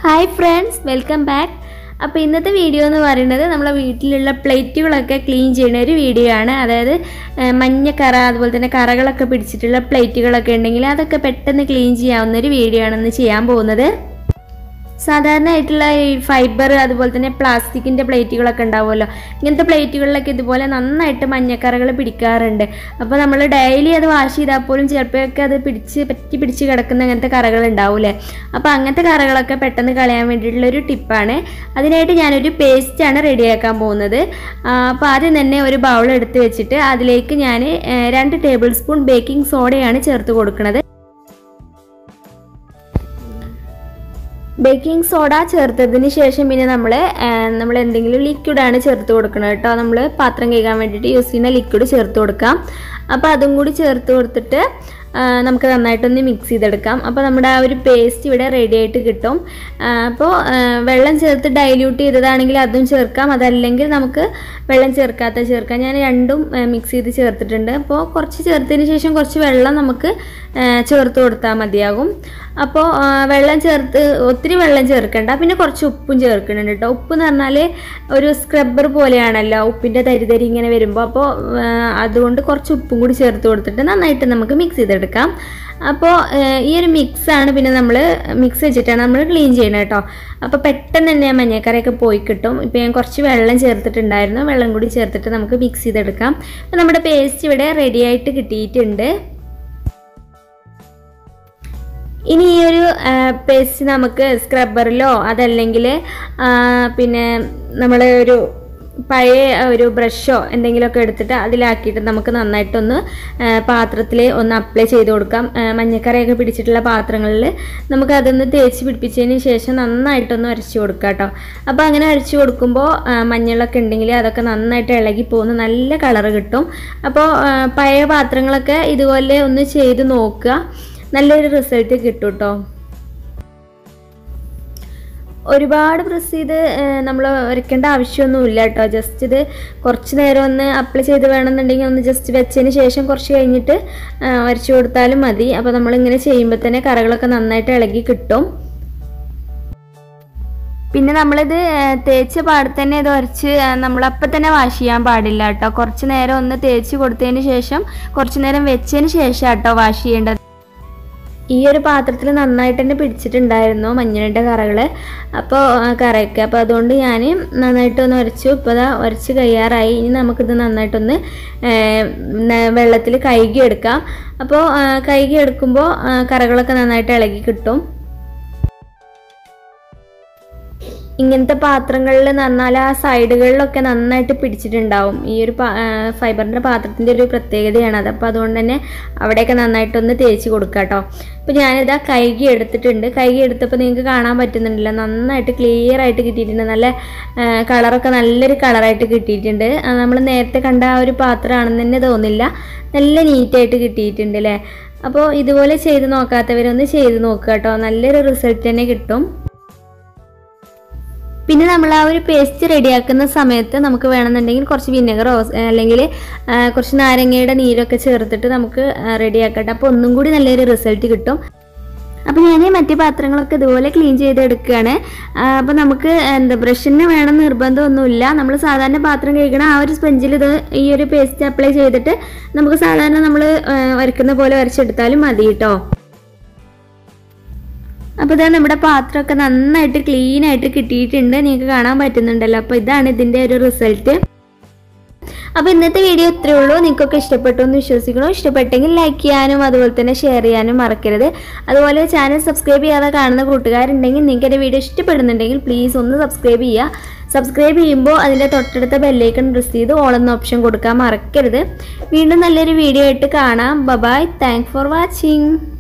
hi friends welcome back അപ്പോൾ ഇന്നത്തെ video എന്ന് പറയുന്നത് നമ്മളെ വീട്ടിലുള്ള പ്ലേറ്റുകളൊക്കെ ക്ലീൻ ചെയ്യുന്ന ഒരു വീഡിയോ ആണ് അതായത് ഏഹ്, മഞ്ഞ കറ അതുപോലെ തന്നെ കറകളൊക്കെ പിടിച്ചിട്ടുള്ള പ്ലേറ്റുകളൊക്കെ ഉണ്ടെങ്കിൽ അതൊക്കെ പെട്ടെന്ന് ക്ലീൻ ചെയ്യാവുന്ന ഒരു വീഡിയോ ആണ് ഇന്ന് ചെയ്യാൻ പോകുന്നത് സാധാരണ ആയിട്ടുള്ള ഈ ഫൈബർ അതുപോലെ തന്നെ പ്ലാസ്റ്റിക്കിൻ്റെ പ്ലേറ്റുകളൊക്കെ ഉണ്ടാവുമല്ലോ ഇങ്ങനത്തെ പ്ലേറ്റുകളിലൊക്കെ ഇതുപോലെ നന്നായിട്ട് മഞ്ഞക്കറകൾ പിടിക്കാറുണ്ട് അപ്പോൾ നമ്മൾ ഡെയിലി അത് വാഷ് ചെയ്താൽ പോലും ചിലപ്പോഴൊക്കെ അത് പിടിച്ച് പറ്റി പിടിച്ച് കിടക്കുന്ന അങ്ങനത്തെ കറകൾ ഉണ്ടാവൂലേ അപ്പോൾ അങ്ങനത്തെ കറകളൊക്കെ പെട്ടെന്ന് കളയാൻ വേണ്ടിയിട്ടുള്ള ഒരു ടിപ്പാണ് അതിനായിട്ട് ഞാനൊരു പേസ്റ്റാണ് റെഡിയാക്കാൻ പോകുന്നത് അപ്പോൾ ആദ്യം തന്നെ ഒരു ബൗൾ എടുത്ത് വെച്ചിട്ട് അതിലേക്ക് ഞാൻ ഏഹ്, രണ്ട് ടേബിൾ സ്പൂൺ ബേക്കിംഗ് സോഡയാണ് ചേർത്ത് കൊടുക്കുന്നത് ബേക്കിംഗ് സോഡ ചേർത്തതിന് ശേഷം പിന്നെ നമ്മൾ നമ്മൾ എന്തെങ്കിലും ലിക്വിഡാണ് ചേർത്ത് കൊടുക്കുന്നത് കേട്ടോ നമ്മൾ പാത്രം കഴുകാൻ വേണ്ടിയിട്ട് യൂസ് ചെയ്യുന്ന ലിക്വിഡ് ചേർത്ത് കൊടുക്കാം അപ്പോൾ അതും കൂടി ചേർത്ത് കൊടുത്തിട്ട് ആ, നമുക്ക് നന്നായിട്ടൊന്ന് മിക്സ് ചെയ്തെടുക്കാം അപ്പോൾ നമ്മുടെ ആ ഒരു പേസ്റ്റ് ഇവിടെ റെഡി ആയിട്ട് കിട്ടും ആ, അപ്പോൾ ആ, വെള്ളം ചേർത്ത് ഡൈല്യൂട്ട് ചെയ്തതാണെങ്കിൽ അതും ചേർക്കാം അതല്ലെങ്കിൽ നമുക്ക് വെള്ളം ചേർക്കാത്ത ചേർക്കാം ഞാൻ രണ്ടും മിക്സ് ചെയ്ത് ചേർത്തിട്ടുണ്ട് അപ്പോൾ കുറച്ച് ചേർത്തതിന് ശേഷം കുറച്ച് വെള്ളം നമുക്ക് ആ, ചേർത്ത് കൊടുത്താൽ മതിയാകും അപ്പോൾ ആ, വെള്ളം ചേർത്ത് ഒത്തിരി വെള്ളം ചേർക്കണ്ട പിന്നെ കുറച്ച് ഉപ്പും ചേർക്കുന്നുണ്ട് കേട്ടോ ഉപ്പ് എന്ന് പറഞ്ഞാൽ ഒരു സ്ക്രബ്ബർ പോലെയാണല്ലോ ഉപ്പിൻ്റെ തരി തരി ഇങ്ങനെ വരുമ്പോൾ അപ്പോൾ ആ, അതുകൊണ്ട് കുറച്ച് ഉപ്പും കൂടി ചേർത്ത് കൊടുത്തിട്ട് നന്നായിട്ട് നമുക്ക് മിക്സ് ചെയ്തെടുക്കാം അപ്പോൾ ഈ ഒരു മിക്സാണ് പിന്നെ നമ്മൾ മിക്സ് വെച്ചിട്ടാണ് നമ്മൾ ക്ലീൻ ചെയ്യുന്നത് കേട്ടോ അപ്പോൾ പെട്ടെന്ന് തന്നെ ആ മഞ്ഞക്കറിയൊക്കെ പോയി കിട്ടും ഇപ്പോൾ ഞാൻ കുറച്ച് വെള്ളം ചേർത്തിട്ടുണ്ടായിരുന്നു വെള്ളം കൂടി ചേർത്തിട്ട് നമുക്ക് മിക്സ് ചെയ്തെടുക്കാം അപ്പോൾ നമ്മുടെ പേസ്റ്റ് ഇവിടെ റെഡി ആയിട്ട് കിട്ടിയിട്ടുണ്ട് ഇനി ഈ ഒരു പേസ്റ്റ് നമുക്ക് സ്ക്രബ്ബറിലോ അതല്ലെങ്കിൽ ആ, പിന്നെ നമ്മൾ ഒരു പഴയ ഒരു ബ്രഷോ എന്തെങ്കിലുമൊക്കെ എടുത്തിട്ട് അതിലാക്കിയിട്ട് നമുക്ക് നന്നായിട്ടൊന്ന് പാത്രത്തിൽ ഒന്ന് അപ്ലൈ ചെയ്ത് കൊടുക്കാം ആ, മഞ്ഞക്കറിയൊക്കെ പിടിച്ചിട്ടുള്ള പാത്രങ്ങളിൽ നമുക്ക് അതൊന്ന് തേച്ച് പിടിപ്പിച്ചതിന് ശേഷം നന്നായിട്ടൊന്ന് അരച്ച് കൊടുക്കാം കേട്ടോ അപ്പോൾ അങ്ങനെ അരച്ച് കൊടുക്കുമ്പോൾ ആ, മഞ്ഞളൊക്കെ ഉണ്ടെങ്കിൽ അതൊക്കെ നന്നായിട്ട് ഇളകി പോകുന്ന നല്ല കളറ് കിട്ടും അപ്പോൾ ആ, പഴയ പാത്രങ്ങളൊക്കെ ഇതുപോലെ ഒന്ന് ചെയ്ത് നോക്കുക നല്ലൊരു റിസൾട്ട് കിട്ടും കേട്ടോ ഒരുപാട് പ്രസ് ചെയ്ത് നമ്മൾ ഉരയ്ക്കേണ്ട ആവശ്യമൊന്നുമില്ല കേട്ടോ ജസ്റ്റ് ഇത് കുറച്ച് നേരം ഒന്ന് അപ്ലൈ ചെയ്ത് വേണമെന്നുണ്ടെങ്കിൽ ഒന്ന് ജസ്റ്റ് വെച്ചതിന് ശേഷം കുറച്ച് കഴിഞ്ഞിട്ട് ഉരച്ചു കൊടുത്താലും മതി അപ്പോൾ നമ്മളിങ്ങനെ ചെയ്യുമ്പോൾ തന്നെ കറകളൊക്കെ നന്നായിട്ട് ഇളകി കിട്ടും പിന്നെ നമ്മളിത് ഏഹ്, തേച്ച പാടെ തന്നെ ഇത് ഉരച്ച് നമ്മളപ്പം തന്നെ വാഷ് ചെയ്യാൻ പാടില്ല കേട്ടോ കുറച്ച് നേരം ഒന്ന് തേച്ച് കൊടുത്തതിന് ശേഷം കുറച്ച് നേരം വെച്ചതിന് ശേഷം കേട്ടോ വാഷ് ചെയ്യേണ്ടത് ഈ ഒരു പാത്രത്തിൽ നന്നായിട്ട് തന്നെ പിടിച്ചിട്ടുണ്ടായിരുന്നു മഞ്ഞളിൻ്റെ കറകൾ അപ്പോൾ കറയൊക്കെ അപ്പോൾ അതുകൊണ്ട് ഞാൻ നന്നായിട്ടൊന്ന് ഉരച്ചു ഇപ്പോൾ അതാ ഉരച്ച് കഴിയാറായി ഇനി നമുക്കിത് നന്നായിട്ടൊന്ന് വെള്ളത്തിൽ കഴുകി എടുക്കാം അപ്പോൾ കഴുകി എടുക്കുമ്പോൾ കറകളൊക്കെ നന്നായിട്ട് ഇളകി കിട്ടും ഇങ്ങനത്തെ പാത്രങ്ങളിൽ എന്ന് പറഞ്ഞാൽ ആ സൈഡുകളിലൊക്കെ നന്നായിട്ട് പിടിച്ചിട്ടുണ്ടാവും ഈ ഒരു ഫൈബറിൻ്റെ പാത്രത്തിൻ്റെ ഒരു പ്രത്യേകതയാണ് അത് അപ്പോൾ അതുകൊണ്ട് തന്നെ അവിടെയൊക്കെ നന്നായിട്ടൊന്ന് തേച്ച് കൊടുക്കുക കേട്ടോ അപ്പോൾ ഞാനിതാ കൈകി എടുത്തിട്ടുണ്ട് കൈകി എടുത്തപ്പോൾ നിങ്ങൾക്ക് കാണാൻ പറ്റുന്നുണ്ടല്ലോ നന്നായിട്ട് ക്ലിയർ ആയിട്ട് കിട്ടിയിട്ടുണ്ട് നല്ല കളറൊക്കെ നല്ലൊരു കളറായിട്ട് കിട്ടിയിട്ടുണ്ട് നമ്മൾ നേരത്തെ കണ്ട ആ ഒരു പാത്രമാണെന്ന് തന്നെ തോന്നില്ല നല്ല നീറ്റായിട്ട് കിട്ടിയിട്ടുണ്ട് അല്ലേ അപ്പോൾ ഇതുപോലെ ചെയ്ത് നോക്കാത്തവരൊന്ന് ചെയ്ത് നോക്കുക കേട്ടോ നല്ലൊരു റിസൾട്ട് തന്നെ കിട്ടും പിന്നെ നമ്മൾ ആ ഒരു പേസ്റ്റ് റെഡിയാക്കുന്ന സമയത്ത് നമുക്ക് വേണമെന്നുണ്ടെങ്കിൽ കുറച്ച് വിനെഗറോ അല്ലെങ്കിൽ ആ, കുറച്ച് നാരങ്ങയുടെ നീരൊക്കെ ചേർത്തിട്ട് നമുക്ക് റെഡിയാക്കട്ടെ അപ്പോൾ ഒന്നും കൂടി നല്ലൊരു റിസൾട്ട് കിട്ടും അപ്പോൾ ഞാൻ മറ്റു പാത്രങ്ങളൊക്കെ ഇതുപോലെ ക്ലീൻ ചെയ്തെടുക്കുകയാണ് അപ്പോൾ നമുക്ക് എന്താ ബ്രഷിന് വേണം നിർബന്ധമൊന്നുമില്ല നമ്മൾ സാധാരണ പാത്രം കഴുകണ ആ ഒരു സ്പഞ്ചിൽ ഇത് ഈ ഒരു പേസ്റ്റ് അപ്ലൈ ചെയ്തിട്ട് നമുക്ക് സാധാരണ നമ്മൾ വരയ്ക്കുന്ന പോലെ വരച്ചെടുത്താലും മതി കേട്ടോ അപ്പോൾ ഇതാ നമ്മുടെ പാത്രമൊക്കെ നന്നായിട്ട് ക്ലീൻ ആയിട്ട് കിട്ടിയിട്ടുണ്ട് നിങ്ങൾക്ക് കാണാൻ പറ്റുന്നുണ്ടല്ലോ അപ്പോൾ ഇതാണ് ഇതിൻ്റെ ഒരു റിസൾട്ട് അപ്പോൾ ഇന്നത്തെ വീഡിയോ ഇത്രയേ ഉള്ളൂ നിങ്ങൾക്കൊക്കെ ഇഷ്ടപ്പെട്ടു എന്ന് വിശ്വസിക്കണോ ഇഷ്ടപ്പെട്ടെങ്കിൽ ലൈക്ക് ചെയ്യാനും അതുപോലെ തന്നെ ഷെയർ ചെയ്യാനും മറക്കരുത് അതുപോലെ ചാനൽ സബ്സ്ക്രൈബ് ചെയ്യാതെ കാണുന്ന കൂട്ടുകാരുണ്ടെങ്കിൽ നിങ്ങൾക്ക് എൻ്റെ വീഡിയോ ഇഷ്ടപ്പെടുന്നുണ്ടെങ്കിൽ പ്ലീസ് ഒന്ന് സബ്സ്ക്രൈബ് ചെയ്യുക സബ്സ്ക്രൈബ് ചെയ്യുമ്പോൾ അതിൻ്റെ തൊട്ടടുത്ത ബെല്ലൈക്കൺ പ്രസ് ചെയ്ത് ഓൾ എന്ന ഓപ്ഷൻ കൊടുക്കാൻ മറക്കരുത് വീണ്ടും നല്ലൊരു വീഡിയോ ആയിട്ട് കാണാം ബബായ് താങ്ക് ഫോർ വാച്ചിങ്